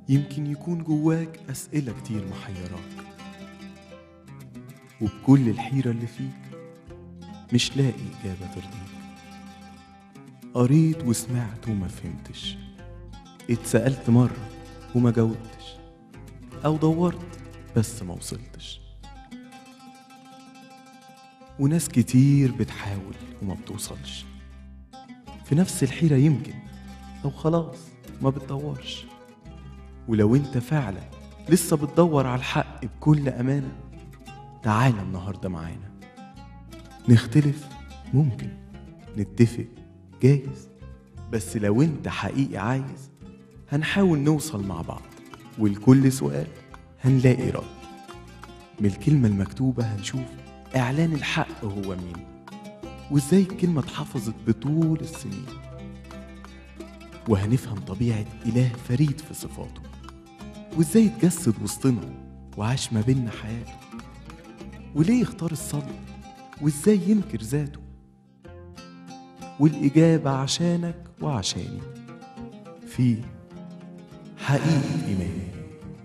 يمكن يكون جواك أسئلة كتير محيراك وبكل الحيرة اللي فيك مش لاقي إجابة ترضيك قريت وسمعت وما فهمتش اتسألت مرة وما جاوبتش أو دورت بس ما وصلتش وناس كتير بتحاول وما بتوصلش في نفس الحيرة يمكن أو خلاص ما بتدورش ولو انت فعلا لسه بتدور على الحق بكل أمانة تعالى النهاردة معانا نختلف ممكن نتفق جايز بس لو انت حقيقي عايز هنحاول نوصل مع بعض ولكل سؤال هنلاقي رد من الكلمة المكتوبة هنشوف إعلان الحق هو مين وإزاي الكلمة اتحفظت بطول السنين وهنفهم طبيعة إله فريد في صفاته وإزاي اتجسد وسطنا وعاش ما بينا حياته وليه اختار الصبر وإزاي ينكر ذاته والإجابة عشانك وعشاني في حقيقة إيماني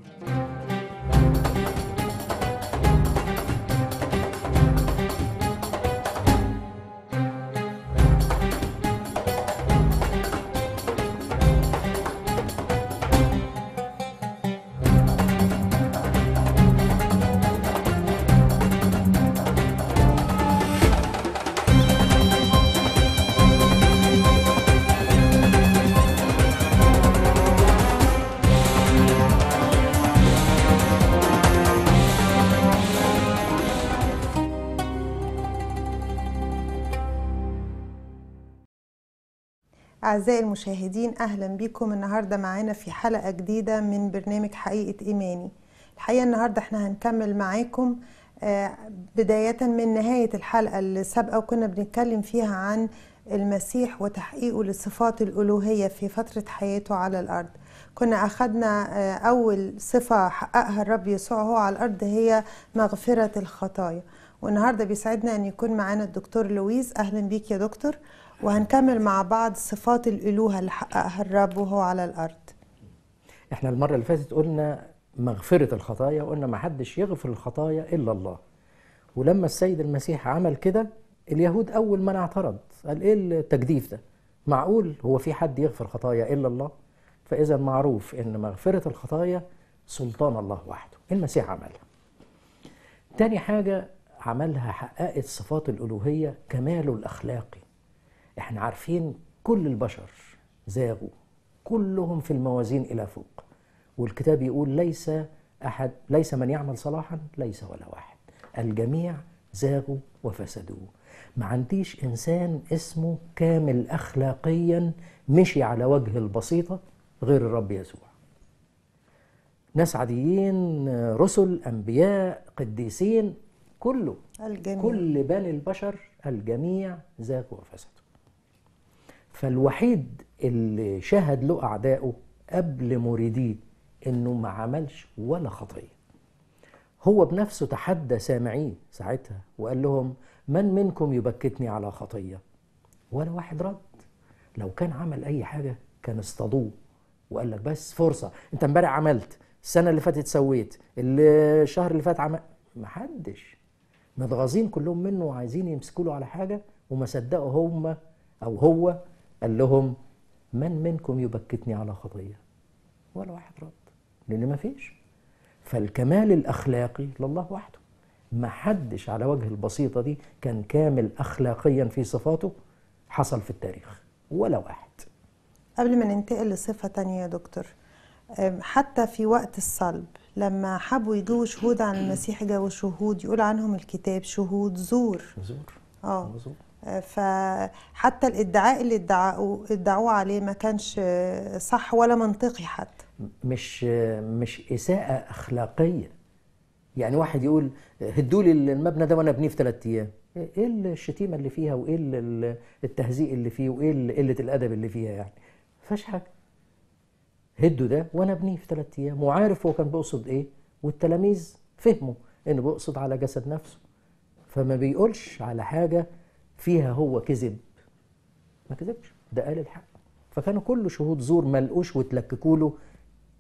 أعزائي المشاهدين أهلا بكم النهاردة معانا في حلقة جديدة من برنامج حقيقة إيماني الحقيقة النهاردة احنا هنكمل معاكم آه، بداية من نهاية الحلقة السابقة وكنا بنتكلم فيها عن المسيح وتحقيقه لصفات الألوهية في فترة حياته على الأرض كنا أخذنا آه، أول صفة حققها الرب يسوع هو على الأرض هي مغفرة الخطايا والنهاردة بيسعدنا أن يكون معانا الدكتور لويس أهلا بيك يا دكتور وهنكمل مع بعض صفات الألوهة اللي حققها الرب وهو على الأرض احنا المرة اللي فاتت قلنا مغفرة الخطايا وقلنا ما حدش يغفر الخطايا إلا الله ولما السيد المسيح عمل كده اليهود أول من اعترض قال إيه التجديف ده معقول هو في حد يغفر خطايا إلا الله فإذا معروف إن مغفرة الخطايا سلطان الله وحده المسيح عملها تاني حاجة عملها حققت صفات الألوهية كماله الأخلاقي احنا عارفين كل البشر زاغوا كلهم في الموازين الى فوق والكتاب يقول ليس احد ليس من يعمل صلاحا ليس ولا واحد الجميع زاغوا وفسدوا ما عنديش انسان اسمه كامل اخلاقيا مشي على وجه البسيطه غير الرب يسوع ناس عاديين رسل انبياء قديسين كله الجميع كل بني البشر الجميع زاغوا وفسدوا فالوحيد اللي شهد له أعدائه قبل مريديه إنه ما عملش ولا خطية هو بنفسه تحدى سامعيه ساعتها وقال لهم من منكم يبكتني على خطية ولا واحد رد لو كان عمل أي حاجة كان اصطادوه وقال لك بس فرصة أنت امبارح عملت السنة اللي فاتت سويت اللي- الشهر اللي فات عمل محدش متغاظين كلهم منه وعايزين يمسكوا له على حاجة وما صدقوا هم أو هو قال لهم من منكم يبكتني على خطية ولا واحد رد لأن ما فيش فالكمال الأخلاقي لله وحده ما حدش على وجه البسيطة دي كان كامل أخلاقيا في صفاته حصل في التاريخ ولا واحد قبل ما ننتقل لصفة تانية يا دكتور أم، حتى في وقت الصلب لما حبوا يجوا شهود عن المسيح جابوا شهود يقول عنهم الكتاب شهود زور زور اه زور آه، فحتى الادعاء اللي ادعوا ادعوه عليه ما كانش آه، صح ولا منطقي حتى مش مش إساءة أخلاقية يعني واحد يقول هدوا لي المبنى ده وانا ابنيه في ثلاث ايام ايه الشتيمه اللي فيها وايه ال- التهزيء اللي فيه وايه ال- قله الادب اللي فيها يعني فيهاش حاجه هدوا ده وانا ابنيه في ثلاث ايام وعارف هو كان بيقصد ايه والتلاميذ فهموا انه بيقصد على جسد نفسه فما بيقولش على حاجه فيها هو كذب ما كذبش ده قال الحق فكانوا كله شهود زور ملقوش وتلككوا له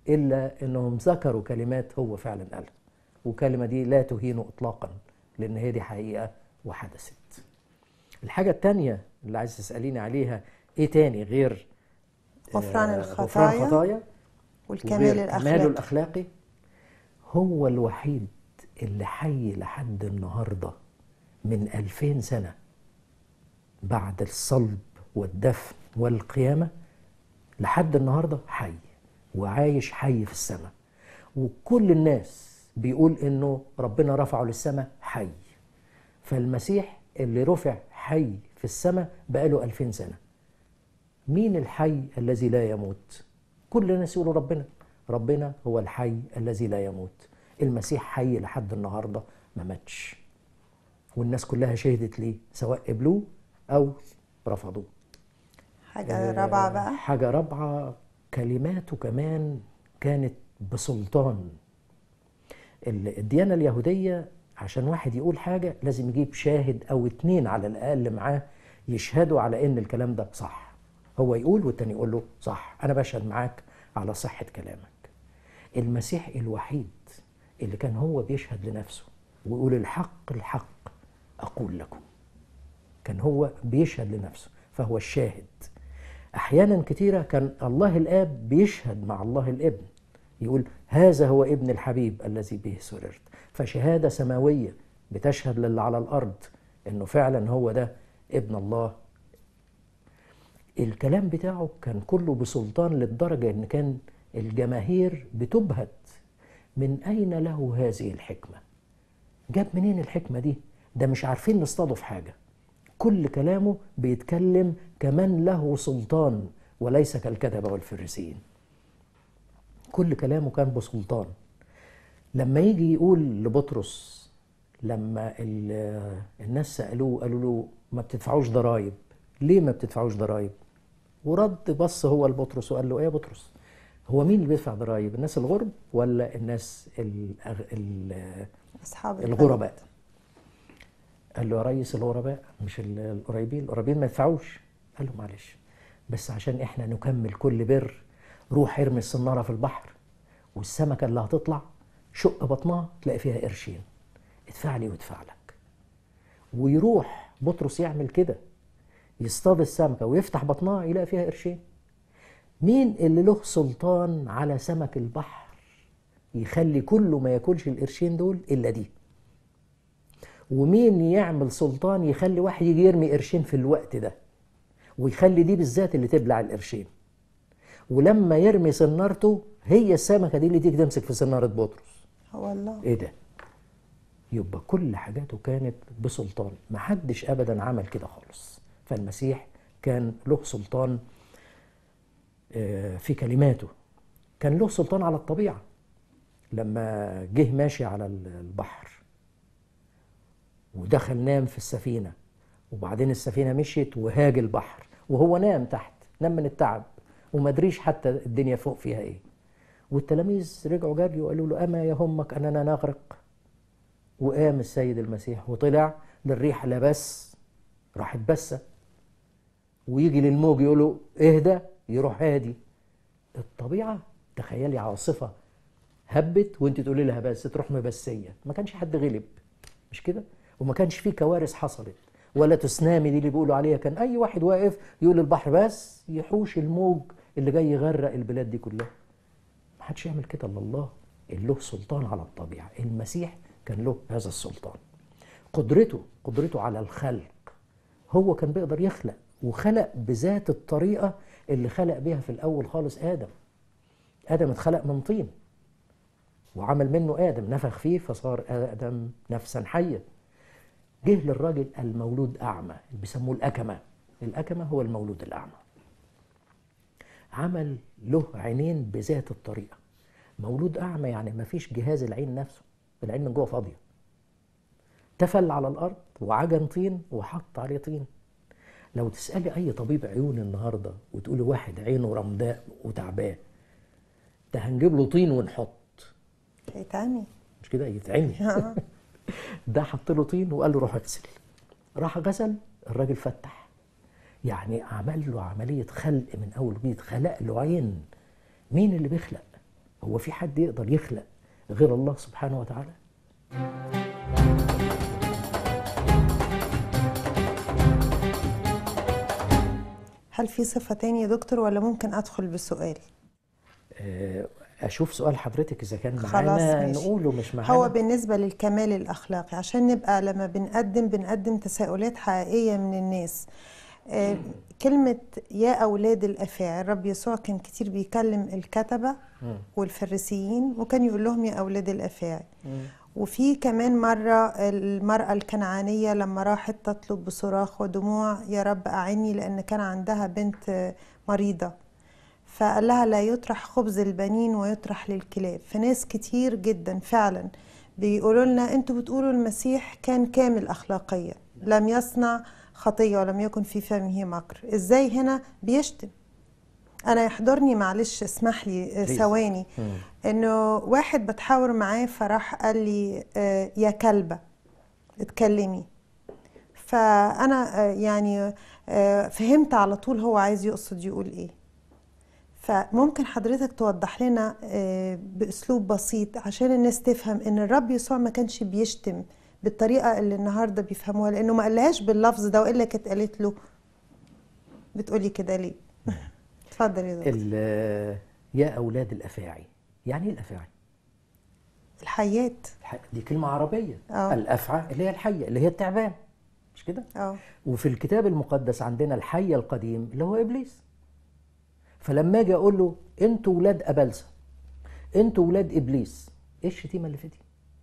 إلا أنهم ذكروا كلمات هو فعلا قالها والكلمة دي لا تهين إطلاقا لأن هي دي حقيقة وحدثت الحاجة التانية اللي عايز تسأليني عليها إيه تاني غير غفران آه، الخطايا غفران الخطايا والكمال وغير كماله الأخلاقي الأخلاقي هو الوحيد اللي حي لحد النهاردة من ألفين سنة بعد الصلب والدفن والقيامة لحد النهاردة حي وعايش حي في السماء وكل الناس بيقول إنه ربنا رفعه للسماء حي فالمسيح اللي رفع حي في السماء بقاله ألفين سنة مين الحي الذي لا يموت كل الناس يقولوا ربنا ربنا هو الحي الذي لا يموت المسيح حي لحد النهارده ما ماتش والناس كلها شهدت ليه سواء قبلوه او رفضوه حاجة آه، رابعة بقى حاجة رابعة كلماته كمان كانت بسلطان ال- الديانة اليهودية عشان واحد يقول حاجة لازم يجيب شاهد أو اتنين على الأقل معاه يشهدوا على إن الكلام ده صح هو يقول والتاني يقول له صح أنا بشهد معاك على صحة كلامك المسيح الوحيد اللي كان هو بيشهد لنفسه ويقول الحق الحق أقول لكم كان هو بيشهد لنفسه فهو الشاهد احيانا كتيره كان الله الاب بيشهد مع الله الابن يقول هذا هو ابن الحبيب الذي به سررت فشهاده سماويه بتشهد للي على الارض انه فعلا هو ده ابن الله الكلام بتاعه كان كله بسلطان للدرجه ان كان الجماهير بتبهت من اين له هذه الحكمه جاب منين الحكمة دي؟ ده مش عارفين نصطادوا في حاجة كل كلامه بيتكلم كمن له سلطان وليس كالكتبة والفريسيين كل كلامه كان بسلطان لما يجي يقول لبطرس لما ال- الناس سألوه قالوا له ما بتدفعوش ضرائب ليه ما بتدفعوش ضرائب ورد بص هو لبطرس وقال له ايه يا بطرس هو مين اللي بيدفع ضرائب الناس الغرب ولا الناس الأغ... ال... أصحاب البلد. الغرباء قال له يا ريس الغرباء مش ال- القريبين القريبين ما يدفعوش قال له معلش بس عشان احنا نكمل كل بر روح ارمي الصناره في البحر والسمكه اللي هتطلع شق بطنها تلاقي فيها قرشين ادفع لي وادفع لك ويروح بطرس يعمل كده يصطاد السمكه ويفتح بطنها يلاقي فيها قرشين مين اللي له سلطان على سمك البحر يخلي كله ما ياكلش القرشين دول الا دي ومين يعمل سلطان يخلي واحد يجي يرمي قرشين في الوقت ده ويخلي دي بالذات اللي تبلع القرشين ولما يرمي سنارته هي السمكه دي اللي تيجي تمسك في سناره بطرس هو الله ايه ده يبقى كل حاجاته كانت بسلطان محدش ابدا عمل كده خالص فالمسيح كان له سلطان آه، في كلماته كان له سلطان على الطبيعه لما جه ماشي على البحر ودخل نام في السفينه وبعدين السفينه مشيت وهاج البحر وهو نام تحت نام من التعب وما دريش حتى الدنيا فوق فيها ايه والتلاميذ رجعوا جري وقالوا له اما يهمك اننا نغرق وقام السيد المسيح وطلع للريح لا بس راحت بسه ويجي للموج يقول له اهدى يروح هادي الطبيعه تخيلي عاصفه هبت وانت تقولي لها بس تروح مبسيه ما كانش حد غلب مش كده وما كانش فيه كوارث حصلت ولا تسنامي دي اللي بيقولوا عليها كان اي واحد واقف يقول للبحر بس يحوش الموج اللي جاي يغرق البلاد دي كلها ما حدش يعمل كده الا الله اللي له سلطان على الطبيعه المسيح كان له هذا السلطان قدرته قدرته على الخلق هو كان بيقدر يخلق وخلق بذات الطريقه اللي خلق بيها في الاول خالص ادم ادم اتخلق من طين وعمل منه ادم نفخ فيه فصار ادم نفسا حيه جه للراجل المولود اعمى اللي بيسموه الاكمه الاكمه هو المولود الاعمى عمل له عينين بذات الطريقه مولود اعمى يعني ما فيش جهاز العين نفسه العين من جوه فاضيه تفل على الارض وعجن طين وحط عليه طين لو تسالي اي طبيب عيون النهارده وتقولي واحد عينه رمداء وتعبان ده هنجيب له طين ونحط هيتعمي مش كده يتعمي ده حط له طين وقال له روح اغسل راح غسل الراجل فتح يعني عمل له عملية خلق من أول وجديد خلق له عين مين اللي بيخلق هو في حد يقدر يخلق غير الله سبحانه وتعالى هل في صفة تانية يا دكتور ولا ممكن أدخل بسؤال آه، اشوف سؤال حضرتك اذا كان خلاص معانا ماشي. نقوله مش معانا هو بالنسبة للكمال الأخلاقي عشان نبقى لما بنقدم بنقدم تساؤلات حقيقية من الناس آه، كلمة يا أولاد الأفاعي الرب يسوع كان كتير بيكلم الكتبة مم. والفريسيين وكان يقول لهم يا أولاد الأفاعي مم. وفي كمان مرة المرأة الكنعانية لما راحت تطلب بصراخ ودموع يا رب أعني لأن كان عندها بنت مريضة فقال لها لا يطرح خبز البنين ويطرح للكلاب فناس كتير جدا فعلا بيقولوا لنا انتوا بتقولوا المسيح كان كامل أخلاقيا لم يصنع خطية ولم يكن في فمه مكر ازاي هنا بيشتم انا يحضرني معلش اسمح لي آه، Please. ثواني مم. انه واحد بتحاور معاه فراح قال لي آه، يا كلبة اتكلمي فانا آه، يعني آه، فهمت على طول هو عايز يقصد يقول ايه فممكن حضرتك توضح لنا آه، باسلوب بسيط عشان الناس تفهم ان الرب يسوع ما كانش بيشتم بالطريقه اللي النهارده بيفهموها لانه ما قالهاش باللفظ ده والا كانت قالت له بتقولي كده ليه اتفضل يا دكتور ال- يا اولاد الافاعي يعني ايه الافاعي الحيات الح- دي كلمه عربيه آه. الافعى اللي هي الحيه اللي هي التعبان مش كده اه وفي الكتاب المقدس عندنا الحي القديم اللي هو ابليس فلما اجي اقول له انتوا ولاد ابلسه انتوا ولاد ابليس ايه الشتيمه اللي في دي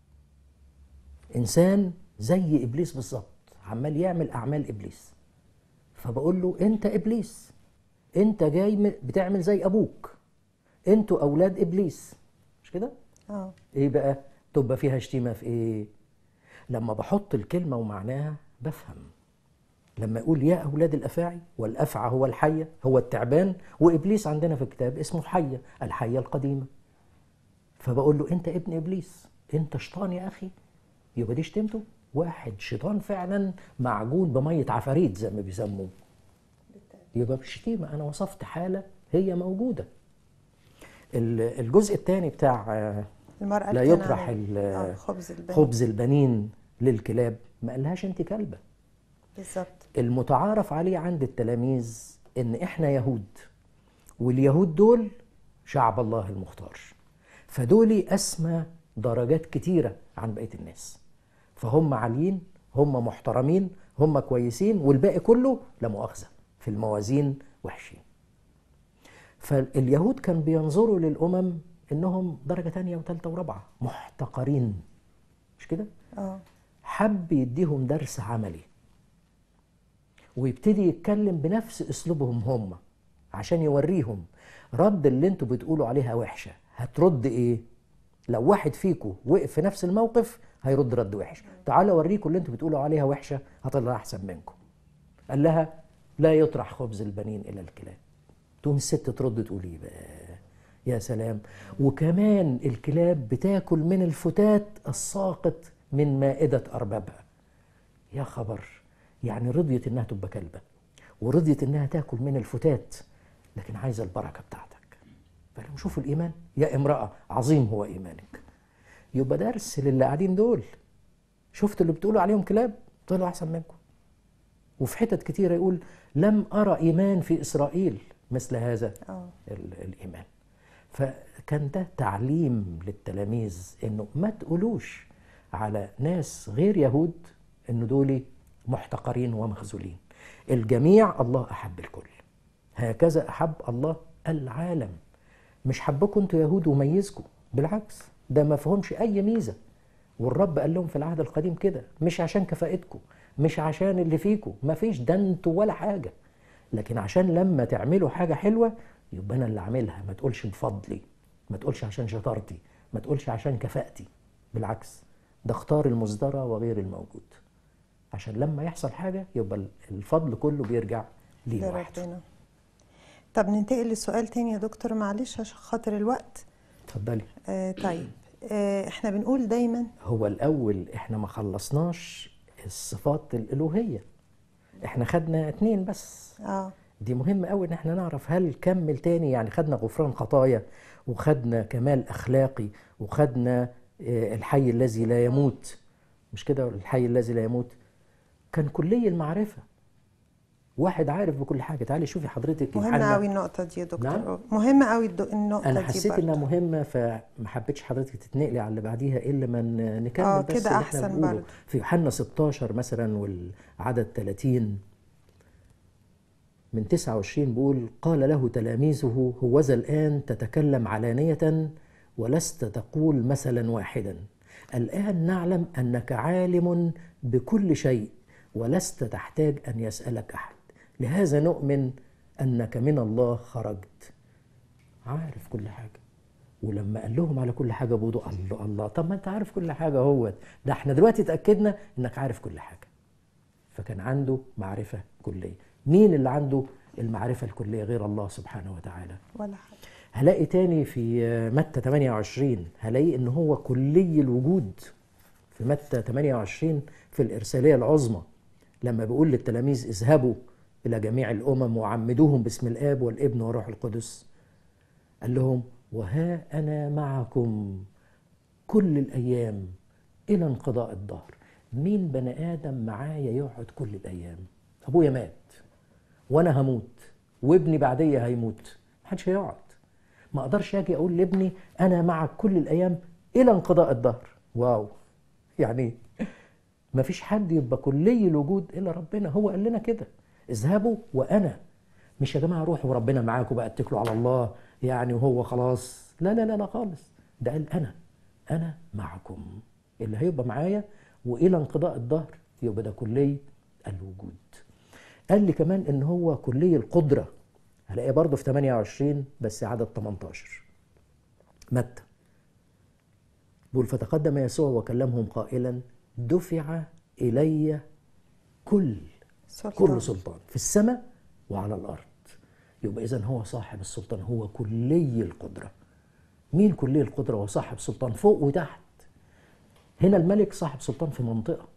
انسان زي ابليس بالظبط عمال يعمل اعمال ابليس فبقول له انت ابليس انت جاي م- بتعمل زي ابوك انتوا اولاد ابليس مش كده اه ايه بقى تبقى فيها شتيمه في ايه لما بحط الكلمه ومعناها بفهم لما يقول يا اولاد الافاعي والافعى هو الحيه هو التعبان وابليس عندنا في الكتاب اسمه حيه الحيه القديمه فبقول له انت ابن ابليس انت شيطان يا اخي يبقى دي شتمته واحد شيطان فعلا معجون بميه عفاريت زي ما بيسموه يبقى مش شتيمه انا وصفت حاله هي موجوده ال- الجزء الثاني بتاع آه، المرأة لا الكنعانية. يطرح ال- آه، خبز البنين خبز البنين للكلاب ما قالهاش انت كلبه بالظبط المتعارف عليه عند التلاميذ ان احنا يهود واليهود دول شعب الله المختار فدول اسمى درجات كتيره عن بقيه الناس فهم عاليين هم محترمين هم كويسين والباقي كله لا مؤاخذه في الموازين وحشين فاليهود كان بينظروا للامم انهم درجه تانية وثالثه ورابعه محتقرين مش كده اه حب يديهم درس عملي ويبتدي يتكلم بنفس اسلوبهم هم عشان يوريهم رد اللي انتوا بتقولوا عليها وحشه هترد ايه لو واحد فيكم وقف في نفس الموقف هيرد رد وحش تعالوا اوريكم اللي انتوا بتقولوا عليها وحشه هطلع احسن منكم قال لها لا يطرح خبز البنين الى الكلاب تقوم الست ترد تقول ايه بقى يا سلام وكمان الكلاب بتاكل من الفتات الساقط من مائدة أربابها يا خبر يعني رضيت إنها تبقى كلبة ورضيت إنها تاكل من الفتات لكن عايزة البركة بتاعتك فلو شوفوا الإيمان يا امرأة عظيم هو إيمانك يبقى درس للي قاعدين دول شفت اللي بتقولوا عليهم كلاب طلعوا أحسن منكم وفي حتت كتيرة يقول لم أرى إيمان في إسرائيل مثل هذا اه ال- الإيمان فكان ده تعليم للتلاميذ إنه ما تقولوش على ناس غير يهود إنه دول محتقرين ومخذولين الجميع الله أحب الكل هكذا أحب الله العالم مش حبكم انتوا يهود وميزكم بالعكس ده ما فيهمش أي ميزة والرب قال لهم في العهد القديم كده مش عشان كفاءتكم مش عشان اللي فيكم ما فيش ده انتوا ولا حاجة لكن عشان لما تعملوا حاجة حلوة يبقى أنا اللي عاملها ما تقولش بفضلي ما تقولش عشان شطارتي ما تقولش عشان كفاءتي بالعكس ده اختار المصدرة وغير الموجود عشان لما يحصل حاجة يبقى الفضل كله بيرجع ليه ده لوحده ربنا طب ننتقل لسؤال تاني يا دكتور معلش عشان خاطر الوقت اتفضلي آه طيب آه احنا بنقول دايما هو الأول إحنا ما خلصناش الصفات الألوهية إحنا خدنا اتنين بس اه دي مهم قوي ان احنا نعرف هل كمل تاني يعني خدنا غفران خطايا وخدنا كمال اخلاقي وخدنا آه، الحي الذي لا يموت مش كده الحي الذي لا يموت كان كلي المعرفه واحد عارف بكل حاجه تعالي شوفي حضرتك مهمة يوحنا. قوي النقطة دي يا دكتور نعم. مهمة قوي الد- النقطة انا دي حسيت برضه. انها مهمه فما حبيتش حضرتك تتنقلي على اللي بعديها الا ما ن- نكمل آه، بس كده اللي احنا أحسن بنقوله. برضه. في يوحنا 16 مثلا والعدد 30 من 29 بيقول قال له تلاميذه هوذا الآن تتكلم علانية ولست تقول مثلا واحدا الآن نعلم أنك عالم بكل شيء ولست تحتاج أن يسألك أحد لهذا نؤمن أنك من الله خرجت عارف كل حاجة ولما قال لهم على كل حاجة بوضوء الله الله طب ما انت عارف كل حاجة هو ده احنا دلوقتي اتأكدنا انك عارف كل حاجة فكان عنده معرفة كلية مين اللي عنده المعرفة الكلية غير الله سبحانه وتعالى ولا حاجة هلاقي تاني في متى 28 هلاقي ان هو كلي الوجود في متى 28 في الإرسالية العظمى لما بيقول للتلاميذ اذهبوا إلى جميع الأمم وعمدوهم باسم الآب والابن والروح القدس قال لهم وها أنا معكم كل الأيام إلى انقضاء الدهر مين بني آدم معايا يقعد كل الأيام أبويا مات وأنا هموت وابني بعديا هيموت محدش هيقعد ما أقدرش أجي أقول لابني أنا معك كل الأيام إلى انقضاء الدهر واو يعني ما فيش حد يبقى كلي الوجود إلا ربنا هو قال لنا كده اذهبوا وأنا مش يا جماعة روحوا وربنا معاكم بقى اتكلوا على الله يعني وهو خلاص لا لا لا لا خالص ده قال أنا أنا معكم اللي هيبقى معايا وإلى انقضاء الدهر يبقى ده كلي الوجود قال لي كمان إن هو كلي القدرة هلاقيه برضه في 28 بس عدد 18 متى بيقول فتقدم يسوع وكلمهم قائلا دفع إلي كل سلطان. كل سلطان في السماء وعلى الأرض يبقى إذا هو صاحب السلطان هو كلي القدرة مين كلي القدرة وصاحب سلطان فوق وتحت هنا الملك صاحب سلطان في منطقة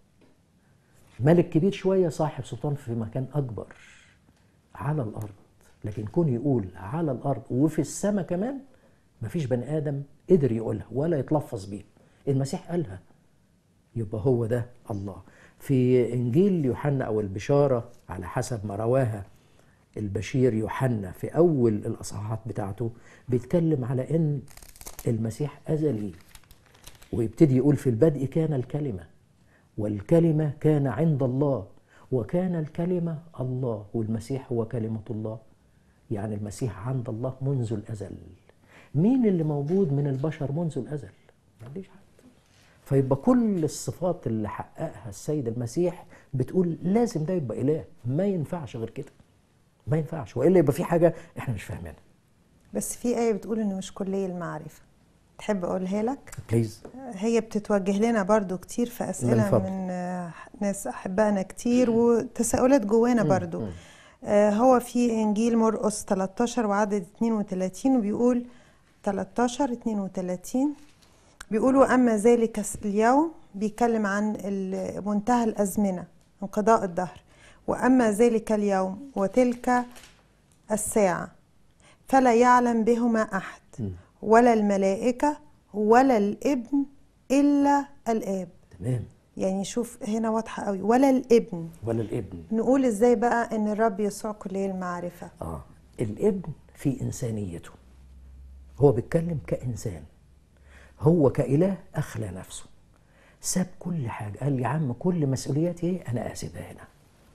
ملك كبير شوية صاحب سلطان في مكان أكبر على الأرض لكن كون يقول على الأرض وفي السماء كمان مفيش بني آدم قدر يقولها ولا يتلفظ بيها المسيح قالها يبقى هو ده الله في إنجيل يوحنا أو البشارة على حسب ما رواها البشير يوحنا في أول الأصحاحات بتاعته بيتكلم على إن المسيح أزلي ويبتدي يقول في البدء كان الكلمة والكلمة كان عند الله وكان الكلمة الله والمسيح هو كلمة الله يعني المسيح عند الله منذ الأزل مين اللي موجود من البشر منذ الأزل ما عنديش حد فيبقى كل الصفات اللي حققها السيد المسيح بتقول لازم ده يبقى إله ما ينفعش غير كده ما ينفعش وإلا يبقى في حاجة إحنا مش فاهمينها بس في آية بتقول إنه مش كلية المعرفة تحب أقولها لك بليز هي بتتوجه لنا برضو كتير في أسئلة من فضل. من آه، ناس أحبائنا كتير وتساؤلات جوانا برضو آه، هو في إنجيل مرقس 13 وعدد 32 وبيقول 13 32 بيقولوا أما ذلك اليوم بيتكلم عن ال- منتهى الأزمنة انقضاء الدهر وأما ذلك اليوم وتلك الساعة فلا يعلم بهما أحد ولا الملائكة ولا الابن إلا الآب تمام يعني شوف هنا واضحة قوي ولا الابن ولا الابن نقول ازاي بقى ان الرب يسوع كلية المعرفة آه الابن في إنسانيته هو بيتكلم كإنسان هو كإله أخلى نفسه ساب كل حاجة قال يا عم كل مسؤولياتي ايه أنا أسيبها هنا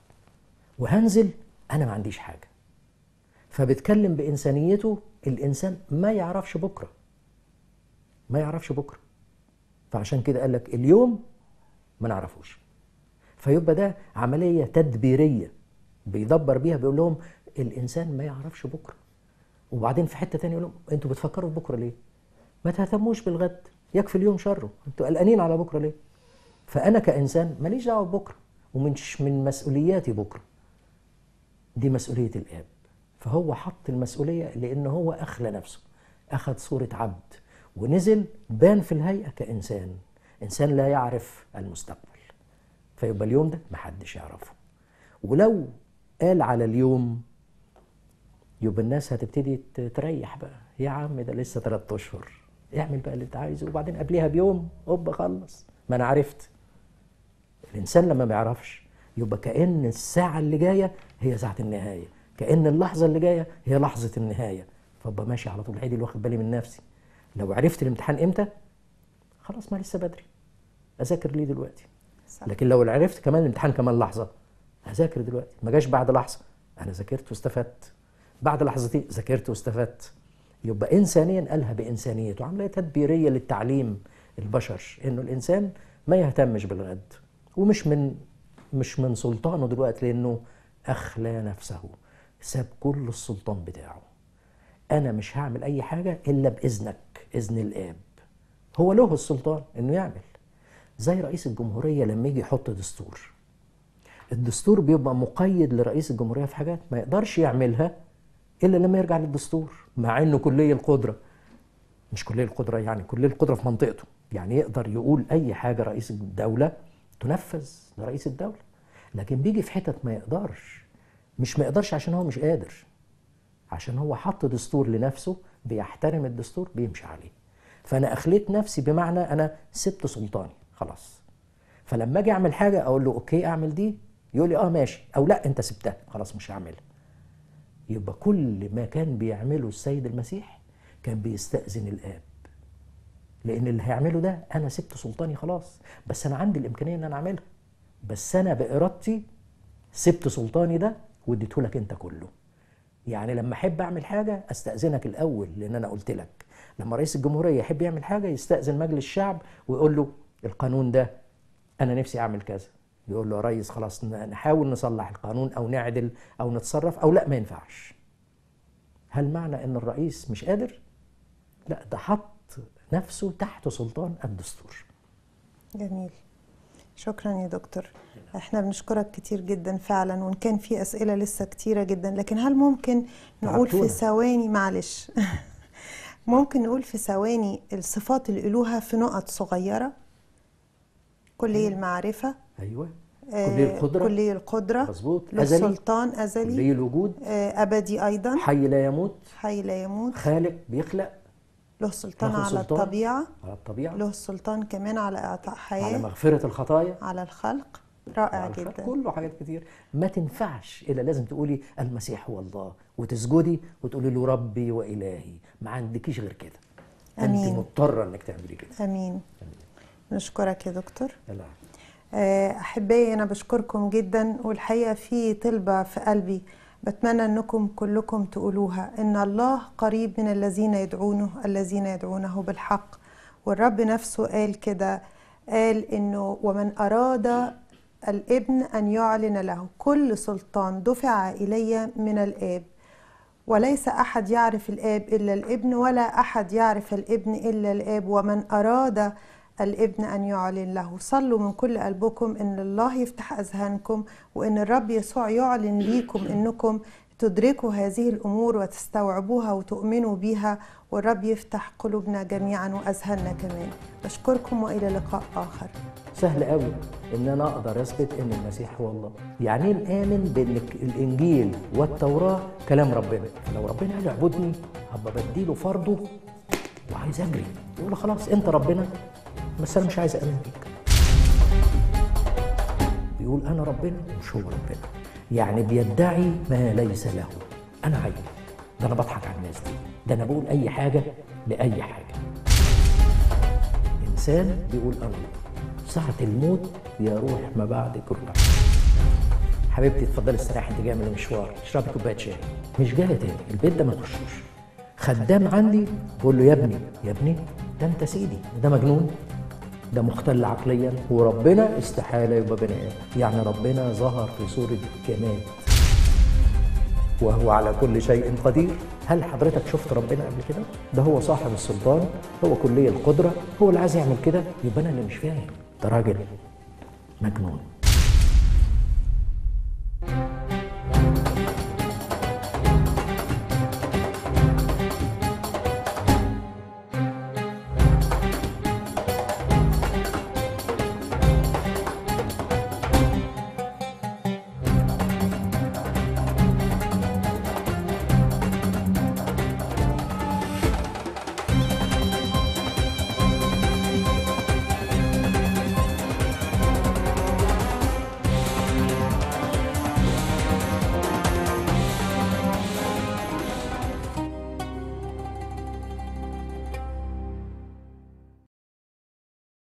وهنزل أنا ما عنديش حاجة فبيتكلم بإنسانيته الإنسان ما يعرفش بكرة ما يعرفش بكرة فعشان كده قال لك اليوم ما نعرفوش فيبقى ده عملية تدبيرية بيدبر بيها بيقول لهم الإنسان ما يعرفش بكرة وبعدين في حتة تانية يقول لهم أنتوا بتفكروا في بكرة ليه؟ ما تهتموش بالغد يكفي اليوم شره أنتوا قلقانين على بكرة ليه؟ فأنا كإنسان ماليش دعوة ببكرة ومش من مسؤولياتي بكرة دي مسؤولية الآب فهو حط المسؤولية لأن هو أخلى نفسه أخذ صورة عبد ونزل بان في الهيئة كإنسان إنسان لا يعرف المستقبل فيبقى اليوم ده محدش يعرفه ولو قال على اليوم يبقى الناس هتبتدي ت- تريح بقى يا عم ده لسه ثلاث اشهر اعمل بقى اللي انت عايزه وبعدين قبليها بيوم هوب خلص ما انا عرفت الانسان لما ما يعرفش يبقى كان الساعه اللي جايه هي ساعه النهايه كان اللحظه اللي جايه هي لحظه النهايه فابقى ماشي على طول عادي واخد بالي من نفسي لو عرفت الامتحان امتى خلاص ما لسه بدري اذاكر ليه دلوقتي صح. لكن لو عرفت كمان الامتحان كمان لحظه هذاكر دلوقتي ما جاش بعد لحظه انا ذاكرت واستفدت بعد لحظتين ذاكرت واستفدت يبقى انسانيا قالها بانسانيته عمليه تدبيريه للتعليم البشر انه الانسان ما يهتمش بالغد ومش من مش من سلطانه دلوقتي لانه اخلى نفسه ساب كل السلطان بتاعه انا مش هعمل اي حاجه الا باذنك اذن الاب هو له السلطان انه يعمل زي رئيس الجمهوريه لما يجي يحط دستور الدستور بيبقى مقيد لرئيس الجمهوريه في حاجات ما يقدرش يعملها الا لما يرجع للدستور مع انه كليه القدره مش كليه القدره يعني كليه القدره في منطقته يعني يقدر يقول اي حاجه رئيس الدوله تنفذ لرئيس الدوله لكن بيجي في حتت ما يقدرش مش ما يقدرش عشان هو مش قادر عشان هو حط دستور لنفسه بيحترم الدستور بيمشي عليه فانا اخليت نفسي بمعنى انا سبت سلطاني خلاص فلما اجي اعمل حاجه اقول له اوكي اعمل دي يقول لي اه ماشي او لا انت سبتها خلاص مش هعملها يبقى كل ما كان بيعمله السيد المسيح كان بيستأذن الآب لأن اللي هيعمله ده أنا سبت سلطاني خلاص بس أنا عندي الإمكانية إن أنا أعملها بس أنا بإرادتي سبت سلطاني ده واديته لك أنت كله يعني لما أحب أعمل حاجة أستأذنك الأول لأن أنا قلت لك لما رئيس الجمهورية يحب يعمل حاجة يستأذن مجلس الشعب ويقول له القانون ده أنا نفسي أعمل كذا يقول له يا ريس خلاص نحاول نصلح القانون أو نعدل أو نتصرف أو لا ما ينفعش هل معنى ان الرئيس مش قادر لا ده حط نفسه تحت سلطان الدستور جميل شكرا يا دكتور احنا بنشكرك كتير جدا فعلا وان كان في اسئله لسه كتيره جدا لكن هل ممكن نقول في تعبتونا. ثواني معلش ممكن نقول في ثواني الصفات الالوهه في نقط صغيره كليه المعرفه ايوه آه، كلية القدرة كليه القدره مظبوط له ازلي سلطان ازلي كلية الوجود آه، ابدي ايضا حي لا يموت حي لا يموت خالق بيخلق له سلطان له على سلطان الطبيعه على الطبيعة له السلطان كمان على اعطاء على حياه مغفرة الخطايا على الخلق رائع على الخلق، جدا كله حاجات كتير ما تنفعش الا لازم تقولي المسيح هو الله وتسجدي وتقولي له ربي والهي ما عندكيش غير كده أمين. انت مضطره انك تعملي كده امين نشكرك يا دكتور لا. آه، احبائي انا بشكركم جدا والحقيقه في طلبه في قلبي بتمنى انكم كلكم تقولوها ان الله قريب من الذين يدعونه الذين يدعونه بالحق والرب نفسه قال كده قال انه ومن اراد الابن ان يعلن له كل سلطان دفع الي من الاب وليس احد يعرف الاب الا الابن ولا احد يعرف الابن الا الاب ومن اراد الابن ان يعلن له صلوا من كل قلبكم ان الله يفتح اذهانكم وان الرب يسوع يعلن ليكم انكم تدركوا هذه الامور وتستوعبوها وتؤمنوا بها والرب يفتح قلوبنا جميعا واذهاننا كمان بشكركم والى لقاء اخر سهل قوي ان انا اقدر اثبت ان المسيح هو الله يعني ايه نامن بان الانجيل والتوراه كلام ربنا لو ربنا قال اعبدني هبقى بديله فرضه وعايز اجري يقول له خلاص انت ربنا بس انا مش عايز امن بيك بيقول انا ربنا مش هو ربنا يعني بيدعي ما ليس له انا عيب ده انا بضحك على الناس دي ده انا بقول اي حاجه لاي حاجه انسان بيقول انا ساعة الموت يا روح ما بعدك روح حبيبتي اتفضلي استريحي انت جايه من المشوار اشربي كوبايه شاي مش جايه تاني البيت ده ما تخشوش خدام عندي بقول له يا ابني يا ابني ده انت سيدي ده مجنون ده مختل عقليا وربنا استحاله يبقى بني ادم يعني ربنا ظهر في صوره جماد وهو على كل شيء قدير هل حضرتك شفت ربنا قبل كده ده هو صاحب السلطان هو كلية القدرة هو اللي عايز يعمل كده يبقى أنا اللي مش فاهم ده راجل مجنون